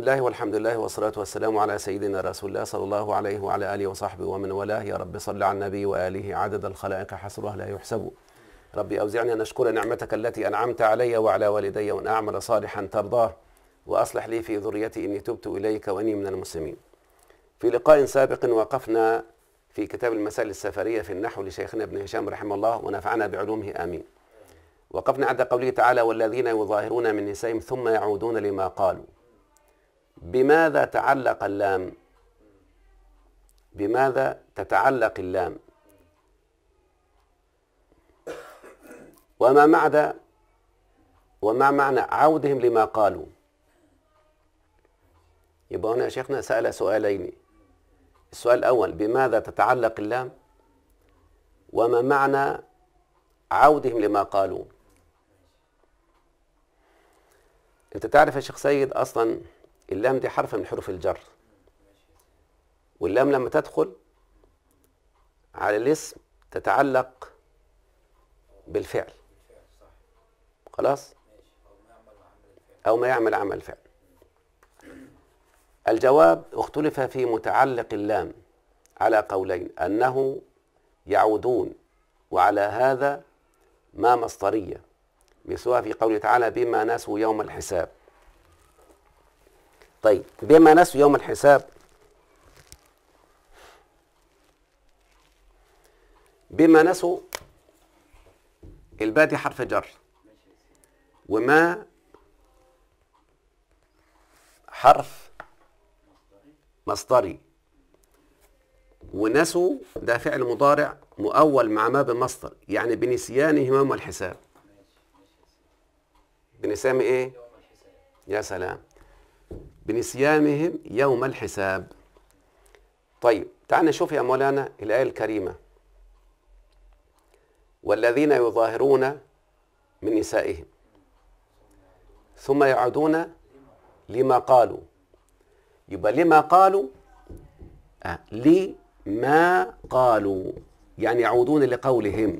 الله والحمد لله والصلاة والسلام على سيدنا رسول الله صلى الله عليه وعلى آله وصحبه ومن والاه يا رب صل على النبي وآله عدد الخلائق حصرها لا يحسب ربي أوزعني أن أشكر نعمتك التي أنعمت علي وعلى والدي وأن أعمل صالحا ترضاه وأصلح لي في ذريتي إني تبت إليك وإني من المسلمين في لقاء سابق وقفنا في كتاب المسائل السفرية في النحو لشيخنا ابن هشام رحمه الله ونفعنا بعلومه آمين وقفنا عند قوله تعالى والذين يظاهرون من نسائهم ثم يعودون لما قالوا بماذا تعلق اللام بماذا تتعلق اللام وما معنى وما معنى عودهم لما قالوا يبقى هنا يا شيخنا سأل سؤالين السؤال الأول بماذا تتعلق اللام وما معنى عودهم لما قالوا انت تعرف يا شيخ سيد اصلا اللام دي حرف من حروف الجر واللام لما تدخل على الاسم تتعلق بالفعل خلاص او ما يعمل عمل فعل الجواب اختلف في متعلق اللام على قولين انه يعودون وعلى هذا ما مصدريه مثلها في قوله تعالى بما نسوا يوم الحساب طيب بما نسوا يوم الحساب بما نسوا الباء دي حرف جر وما حرف مصدري ونسوا ده فعل مضارع مؤول مع ما بمصدر يعني بنسيانهم يوم الحساب بنسيان ايه يا سلام بنسيانهم يوم الحساب طيب تعال نشوف يا مولانا الآية الكريمة والذين يظاهرون من نسائهم ثم يعودون لما قالوا يبقى لما قالوا آه لما قالوا يعني يعودون لقولهم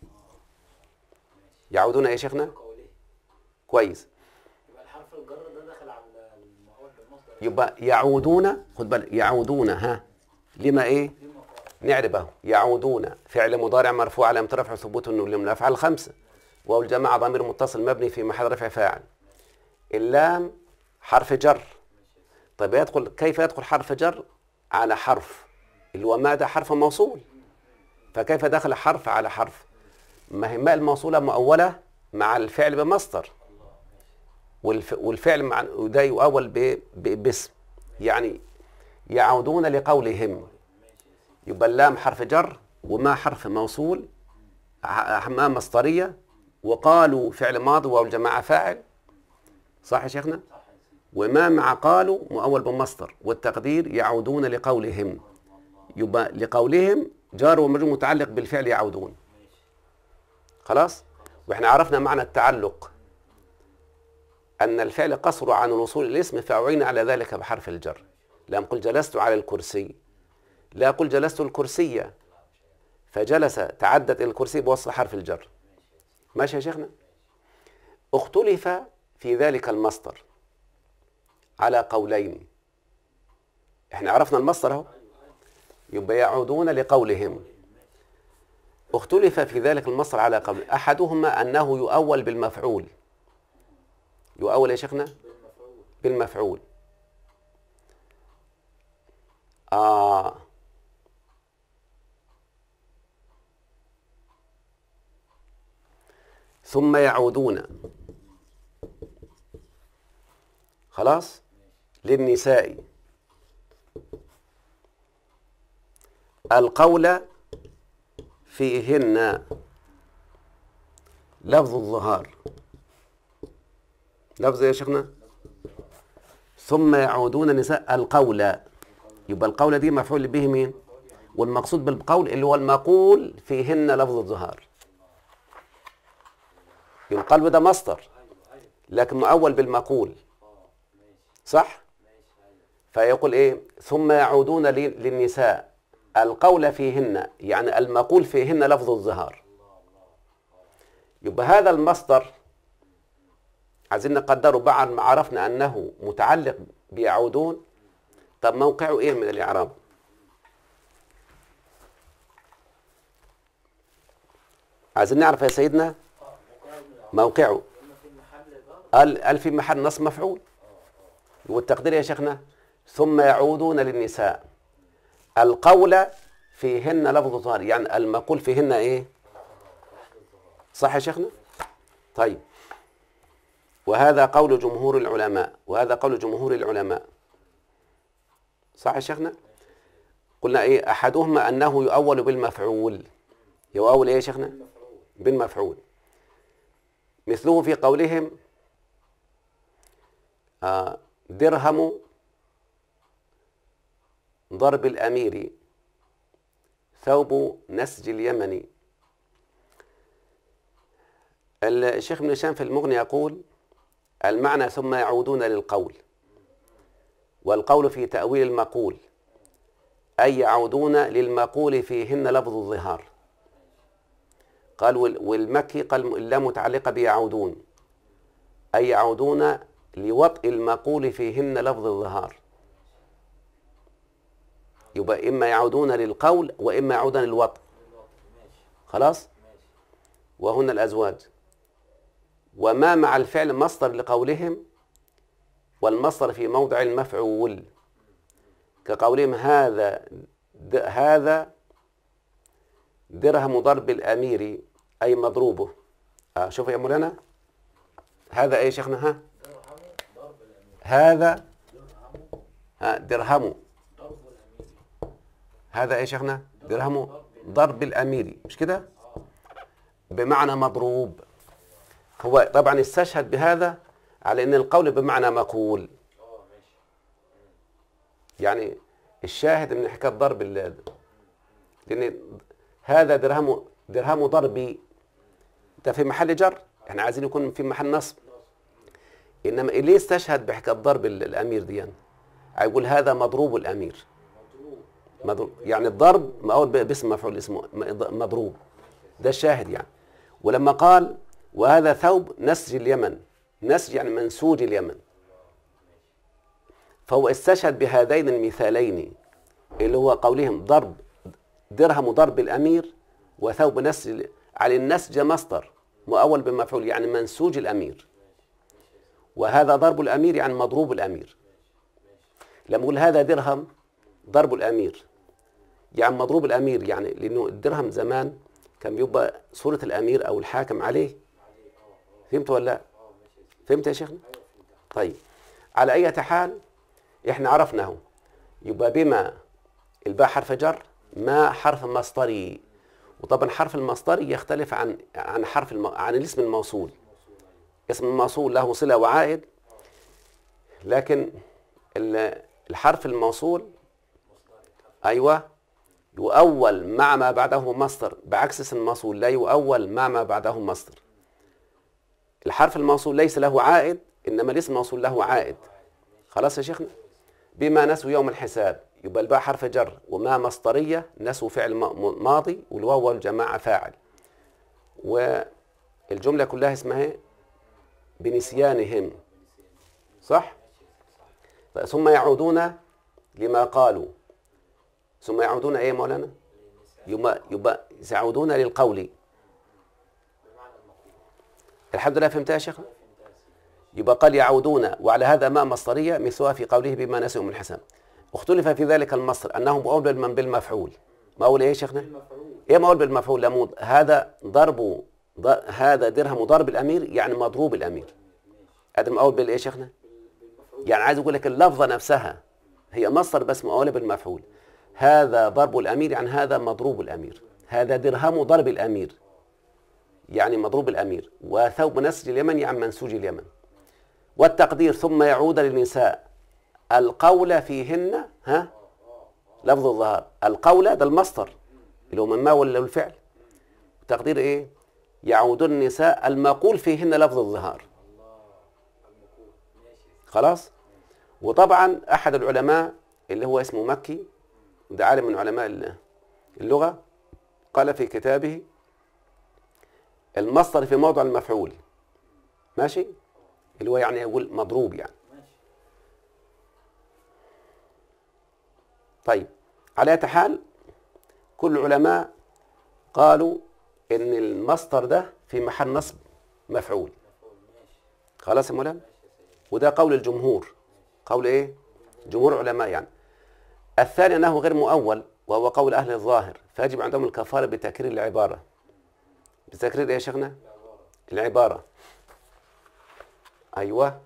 يعودون يا شيخنا كويس يبقى الحرف الجر ده داخل على المعول بالمصدر يبقى يعودون خد بالك يعودون ها لما ايه نعرب اهو يعودون فعل مضارع مرفوع علامة رفع ثبوت انه من الافعال الخمسه واو الجماعه ضمير متصل مبني في محل رفع فاعل اللام حرف جر طيب يدخل كيف يدخل حرف جر على حرف اللي هو ما ده حرف موصول فكيف دخل حرف على حرف ما هي ما الموصوله مؤوله مع الفعل بمصدر والف والفعل مع ده يؤول ب- ب- باسم يعني يعودون لقولهم يبقى اللام حرف جر وما حرف موصول ع- ما مصدريه وقالوا فعل ماضي والجماعه فاعل صح يا شيخنا وما مع قالوا مؤول بمصدر والتقدير يعودون لقولهم يبقى لقولهم جار ومجرور متعلق بالفعل يعودون خلاص واحنا عرفنا معنى التعلق أن الفعل قصر عن الوصول إلى الاسم فأعين على ذلك بحرف الجر لم قل جلست على الكرسي لا قل جلست الكرسية فجلس تعدت إلى الكرسي بوصل حرف الجر ماشي يا شيخنا اختلف في ذلك المصدر على قولين احنا عرفنا المصدر اهو يبقى يعودون لقولهم اختلف في ذلك المصدر على قول احدهما انه يؤول بالمفعول يؤول يا شيخنا بالمفعول آه ثم يعودون خلاص للنساء القول فيهن لفظ الظهار لفظ يا شيخنا ثم يعودون النساء القول يبقى القول دي مفعول به مين والمقصود بالقول اللي هو المقول فيهن لفظ الظهار القلب ده مصدر لكن مؤول بالمقول صح فيقول ايه ثم يعودون لي- للنساء القول فيهن يعني المقول فيهن لفظ الظهار يبقى هذا المصدر عايزين نقدره بعد ما عرفنا انه متعلق بيعودون طب موقعه ايه من الاعراب عايزين نعرف يا سيدنا اه موقعه من الأعراب. موقعه قلنا في المحل جر قال قال في محل نصب مفعول والتقدير يا شيخنا ثم يعودون للنساء القول فيهن لفظ ظاهر يعني المقول فيهن ايه صح يا شيخنا طيب وهذا قول جمهور العلماء وهذا قول جمهور العلماء صح يا شيخنا قلنا ايه احدهما انه يؤول بالمفعول يؤول ايه يا شيخنا بالمفعول مثله في قولهم آه، درهم ضرب الأمير ثوب نسج اليمني الشيخ ابن هشام في المغني يقول المعنى ثم يعودون للقول والقول في تأويل المقول أي يعودون للمقول فيهن لفظ الظهار قال وال- والمكي قال اللام متعلقة بيعودون أي يعودون لوطء المقول فيهن لفظ الظهار يبقى إما يعودون للقول وإما يعودون للوطء خلاص وهن الأزواج وما مع الفعل مصدر لقولهم والمصدر في موضع المفعول كقولهم هذا د هذا درهم ضرب الأمير أي مضروبه آه شوف يا مولانا هذا أي شيخنا ها هذا ها درهم هذا ايه يا شيخنا درهم ضرب الاميري مش كده بمعنى مضروب هو طبعا استشهد بهذا على ان القول بمعنى مقول يعني الشاهد من حكايه ضرب ال- لان هذا درهم درهم ضربي ده في محل جر احنا عايزين يكون في محل نصب انما ليه استشهد بحكايه ضرب ال- الامير دي يعني يقول هذا مضروب الامير مضروب يعني الضرب مقول ب- باسم مفعول اسمه م- مضروب ده الشاهد يعني ولما قال وهذا ثوب نسج اليمن نسج يعني منسوج اليمن فهو استشهد بهذين المثالين اللي هو قولهم ضرب درهم ضرب الامير وثوب نسج على النسج مصدر مؤول بمفعول يعني منسوج الامير وهذا ضرب الامير يعني مضروب الامير لما يقول هذا درهم ضرب الامير يعني مضروب الامير يعني لانه الدرهم زمان كان بيبقى صوره الامير او الحاكم عليه فهمت ولا لا فهمت يا شيخنا طيب على اي حال احنا عرفناه يبقى بما الباء حرف جر ما حرف مصدري وطبعا حرف المصدري يختلف عن عن حرف الم... عن الاسم الموصول اسم الموصول له صله وعائد لكن ال- الحرف الموصول ايوه يؤول مع ما بعده مصدر بعكس اسم الموصول لا يؤول مع ما بعده مصدر الحرف الموصول ليس له عائد انما الاسم الموصول له عائد خلاص يا شيخنا بما نسوا يوم الحساب يبقى الباء حرف جر وما مصدريه نسوا فعل م- ماضي والواو والجماعه فاعل والجمله كلها اسمها إيه؟ بنسيانهم صح ثم يعودون لما قالوا ثم يعودون ايه يا مولانا يبقى يبقى يعودون للقول الحمد لله فهمتها يا شيخ يبقى قال يعودون وعلى هذا ما مصدريه مثلها في قوله بما نسوا من الحساب اختلف في ذلك المصدر انه مؤول بالم- بالمفعول مؤول ايه يا شيخنا ايه مؤول بالمفعول لمود هذا ضرب ض- هذا درهم ضرب الامير يعني مضروب الامير هذا مؤول بالايه يا شيخنا يعني عايز اقول لك اللفظه نفسها هي مصدر بس مؤول بالمفعول هذا ضرب الامير يعني هذا مضروب الامير هذا درهم ضرب الامير يعني مضروب الامير وثوب نسج اليمن يعني منسوج اليمن والتقدير ثم يعود للنساء القول فيهن ها لفظ الظهر القول ده المصدر اللي هو من ما ولا الفعل تقدير ايه يعودون النساء المقول فيهن لفظ الظهار خلاص وطبعا احد العلماء اللي هو اسمه مكي ده عالم من علماء اللغه قال في كتابه المصدر في موضع المفعول ماشي اللي هو يعني يقول مضروب يعني طيب على أي حال كل العلماء قالوا إن المصدر ده في محل نصب مفعول مفعول ماشي خلاص يا مولانا ماشي يا سيدي وده قول الجمهور قول ايه جمهور العلماء يعني الثاني انه غير مؤول وهو قول اهل الظاهر فيجب عندهم الكفاره بتكرير العباره بتكرير ايه يا شيخنا العبارة العباره ايوه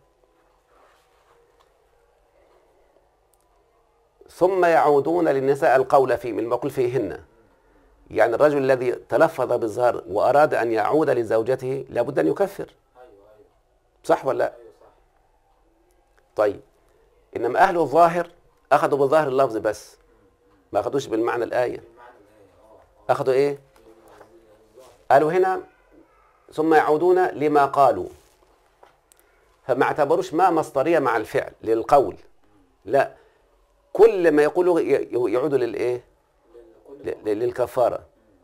ثم يعودون للنساء القول فيه من المقول فيهن يعني الرجل الذي تلفظ بالظهر واراد ان يعود لزوجته لابد ان يكفر ايوه ايوه صح ولا لا ايوه صح طيب انما اهل الظاهر اخذوا بظاهر اللفظ بس ما اخذوش بالمعنى الايه المعنى الايه اه اخذوا ايه قالوا هنا ثم يعودون لما قالوا فما اعتبروش ما مصدريه مع الفعل للقول لا كل ما يقولوا ي- يعودوا للايه لل- كل ل- للكفاره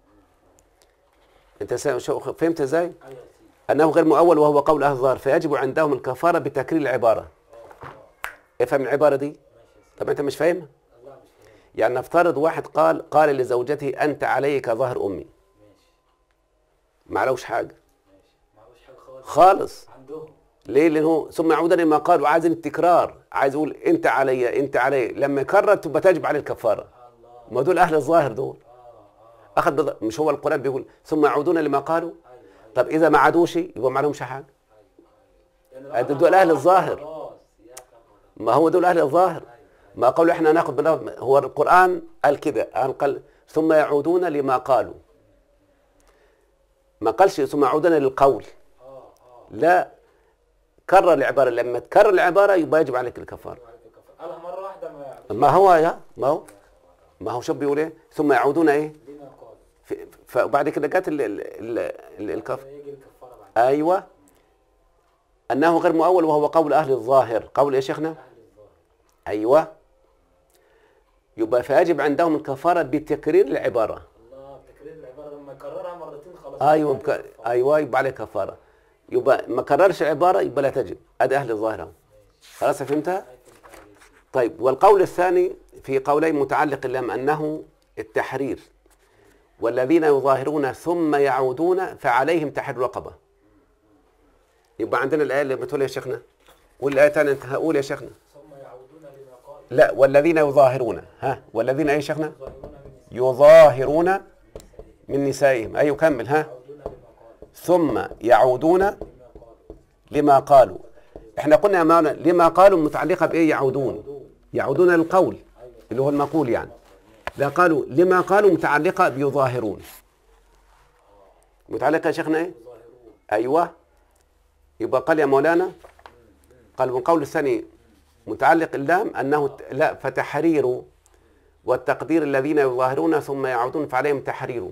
انت سا- شو- فهمت ازاي ايوه يا سيدي انه غير مؤول وهو قول اهل الظاهر فيجب عندهم الكفاره بتكرير العباره افهم العباره دي ماشي يا سيدي طب انت مش فاهمها الله مش فاهم يعني نفترض واحد قال قال لزوجته انت علي كظهر امي ماشي ما علوش حاجه ماشي معهوش حاجه خالص خالص عندهم ليه لانه ثم يعود لما قال وعايز التكرار عايز يقول انت علي انت علي لما يكرر تبقى تجب عليه الكفاره الله ما دول اهل الظاهر دول اه اه اخذ بض... مش هو القران بيقول ثم يعودون لما قالوا ايوه ايوه طب اذا ما عادوش يبقى ما عليهمش حاجه لأن هذا لو دول أنا أهل الظاهر. خلاص يا خبر ما هو دول اهل الظاهر ايوه ما قالوا احنا ناخذ بالله هو القران قال كده قال, قال ثم يعودون لما قالوا ما قالش ثم يعودون للقول اه اه لا كرر العباره لما تكرر العباره يبقى يجب عليك الكفاره وعليك الكفر قالها مره واحده ما يعرفش ما هو يا ما هو ما هو شوف بيقول ايه ثم يعودون ايه لما قال في- فبعد كده جت ال- ال- ال- ال- الكف يجي الكفاره بعد ايوه انه غير مؤول وهو قول اهل الظاهر قول ايه يا شيخنا اهل الظاهر ايوه يبقى فيجب عندهم الكفاره بتكرير العباره الله تكرير العباره لما يكررها مرتين خلاص ايوه يجي بك... الكفارة. ايوه يبقى عليه كفاره يبقى ما كررش عباره يبقى لا تجب ادي اهل الظاهر أهو. خلاص فهمتها أيوة، فهمت عليك. طيب والقول الثاني في قولين متعلق اللام انه التحرير والذين يظاهرون ثم يعودون فعليهم تحرير رقبه يبقى عندنا الايه اللي بتقول يا شيخنا والايه الثانيه انت هقول يا شيخنا ثم يعودون لما قال لا والذين يظاهرون ها والذين ايه يا شيخنا يظاهرون من يظاهرون من نسائهم اي يكمل ها يعودون لما قال ثم يعودون لما قالوا لما قالوا احنا قلنا يا مولانا لما قالوا متعلقه بايه يعودون يعودون للقول اللي هو المقول يعني لا قالوا لما قالوا متعلقه بيظاهرون متعلقه يا شيخنا ايه يظاهرون ايوه يبقى قال يا مولانا قال من قول الثاني متعلق اللام انه ت- لا فتحرير والتقدير الذين يظاهرون ثم يعودون فعليهم تحرير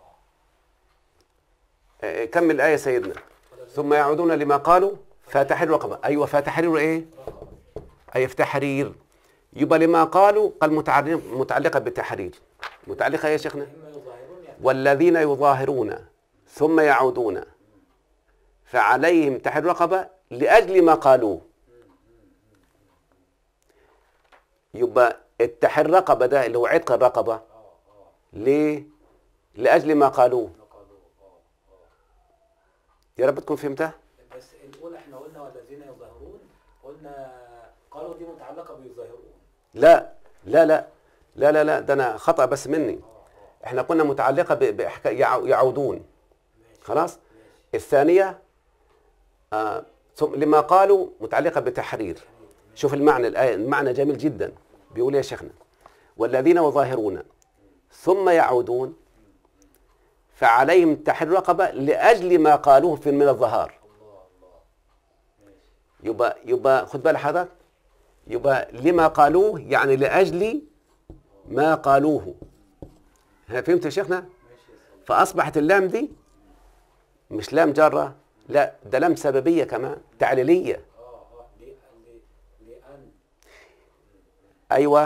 آه، كمل الايه سيدنا ثم يعودون لما قالوا فتحرير رقبه ايوه فتحرير ايه اي في تحرير يبقى لما قالوا قال متعلق- متعلقه بالتحرير متعلقه يا شيخنا اما يظاهرون يعني والذين يظاهرون ثم يعودون فعليهم تحرير رقبة لأجل ما قالوه يبقى التحرير رقبة ده اللي هو عتق الرقبة اه اه ليه؟ لأجل ما قالوه ما قالوا اه يا رب تكون فهمتها بس الاولى احنا قلنا والذين يظاهرون قلنا قالوا دي متعلقه بيظاهرون لا لا لا لا لا لا ده أنا خطأ بس مني احنا قلنا متعلقة ب- بإحكا يعو- يعودون ماشي خلاص ماشي الثانية آه ثم لما قالوا متعلقة بتحرير شوف المعنى الآية المعنى جميل جدا بيقول يا شيخنا والذين يظاهرون ثم يعودون فعليهم تحرير رقبة لأجل ما قالوه في من الظهار الله الله ماشي يبقى يبقى خد بالك حضرتك يبقى لما قالوه يعني لأجل ما قالوه ها فهمت يا شيخنا ماشي يا سيدي فأصبحت اللام دي مش لام جرة لا ده لام سببية كمان تعليلية اه اه ليه ليه لان أيوة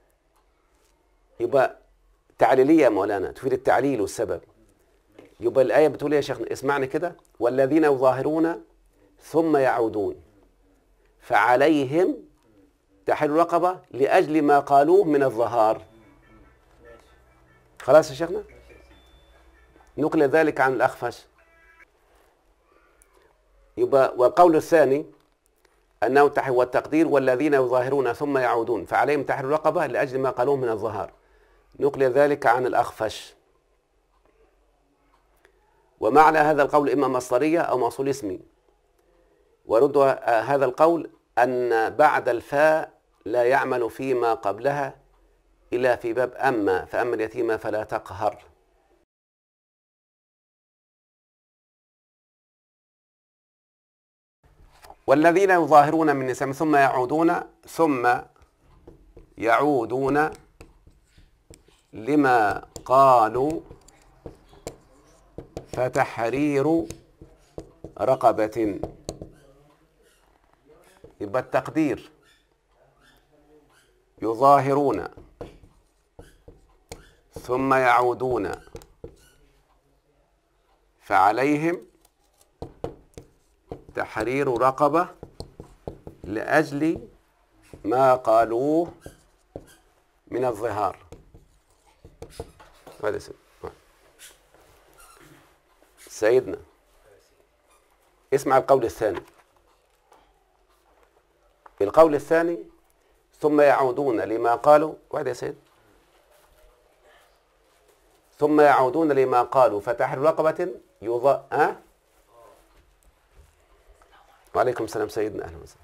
يبقى تعليلية يا مولانا تفيد التعليل والسبب يبقى الآية بتقول إيه يا شيخنا اسمعني كده والذين يظاهرون ثم يعودون فعليهم تحرير رقبة لأجل ما قالوه من الظهار ماشي خلاص يا شيخنا ماشي يا سيدي نقل ذلك عن الأخفش يبقى والقول الثاني أنه تحرير والتقدير والذين يظاهرون ثم يعودون فعليهم تحرير رقبة لأجل ما قالوه من الظهار نقل ذلك عن الأخفش ومعنى هذا القول إما مصدرية أو موصول اسمي ورد هذا القول أن بعد الفاء لا يعمل فيما قبلها إلا في باب أما فأما اليتيم فلا تقهر والذين يظاهرون من نسائهم ثم يعودون ثم يعودون لما قالوا فتحرير رقبة يبقى التقدير يظاهرون ثم يعودون فعليهم تحرير رقبة لأجل ما قالوه من الظهار هذا سيد. سيدنا اسمع القول الثاني القول الثاني ثم يعودون لما قالوا واحد يا سيد ثم يعودون لما قالوا فتحرير رقبة يضاء أه؟ وعليكم السلام سيدنا اهلا وسهلا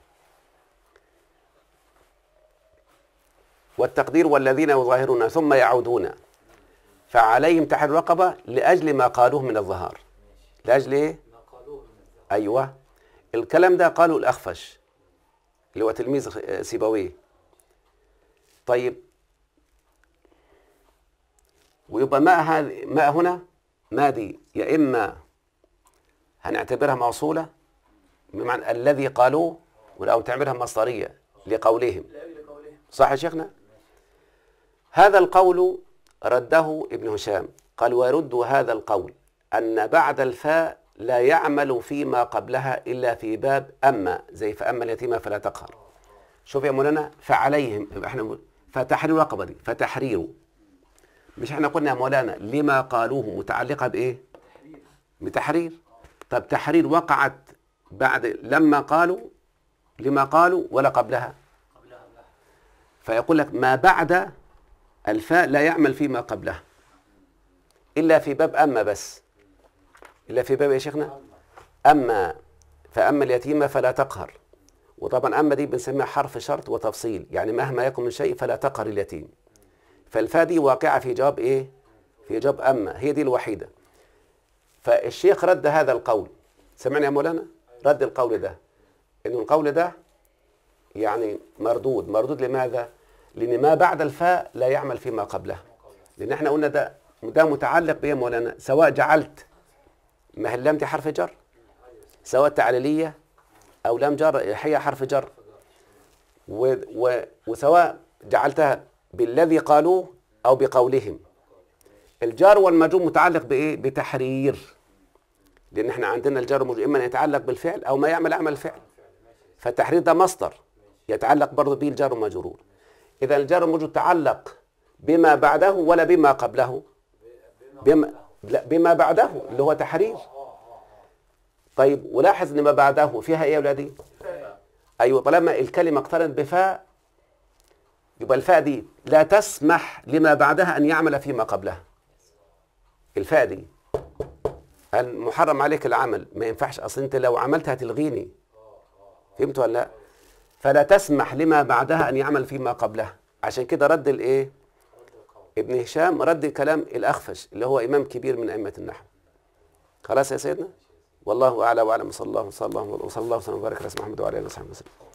والتقدير والذين يظاهرون ثم يعودون فعليهم تحرير رقبة لأجل ما قالوه من الظهار لأجل إيه؟ ما قالوه من الذهب أيوة الكلام ده قاله الأخفش اللي هو تلميذ سيبويه طيب ويبقى ما هذه ما هنا ما دي يا إما هنعتبرها موصولة بمعنى الذي قالوه أو تعملها مصدرية لقولهم لأجل قوله صح يا شيخنا هذا القول رده ابن هشام قال ويرد هذا القول أن بعد الفاء لا يعمل فيما قبلها إلا في باب أما زي فأما اليتيم فلا تقهر شوف يا مولانا فعليهم يبقى احنا بنقول فتحرير رقبة دي فتحرير مش احنا قلنا يا مولانا لما قالوه متعلقة بإيه تحرير بتحرير طب تحرير وقعت بعد لما قالوا لما قالوا ولا قبلها قبلها قبلها فيقول لك ما بعد الفاء لا يعمل فيما قبلها إلا في باب أما بس إلا في باب يا شيخنا أما فأما اليتيم فلا تقهر وطبعا أما دي بنسميها حرف شرط وتفصيل يعني مهما يكن من شيء فلا تقهر اليتيم فالفاء دي واقعة في جواب إيه في جواب أما هي دي الوحيدة فالشيخ رد هذا القول سمعنا يا مولانا رد القول ده إنه القول ده يعني مردود مردود لماذا لأن ما بعد الفاء لا يعمل فيما قبلها لأن احنا قلنا ده ده متعلق بإيه يا مولانا سواء جعلت ما هي اللام دي حرف جر سواء تعليلية أو لام جر هي حرف جر و و وسواء جعلتها بالذي قالوه أو بقولهم الجار والمجرور متعلق بإيه بتحرير لأن احنا عندنا الجار والمجرور إما أن يتعلق بالفعل أو ما يعمل عمل الفعل فالتحرير ده مصدر يتعلق برضه به الجار والمجرور إذا الجار والمجرور تعلق بما بعده ولا بما قبله بما لا بما بعده اللي هو تحرير طيب ولاحظ ان ما بعده فيها ايه يا ولادي ايوه طالما الكلمه اقترنت بفاء يبقى الفاء دي لا تسمح لما بعدها ان يعمل فيما قبلها الفاء دي المحرم عليك العمل ما ينفعش اصل انت لو عملت هتلغيني فهمت ولا لا فلا تسمح لما بعدها ان يعمل فيما قبلها عشان كده رد الايه ابن هشام رد كلام الاخفش اللي هو امام كبير من ائمه النحو خلاص يا سيدنا والله اعلى واعلم صلى الله وصلى الله وصلى الله وسلم وبارك على سيدنا محمد وعلى اله وصحبه وسلم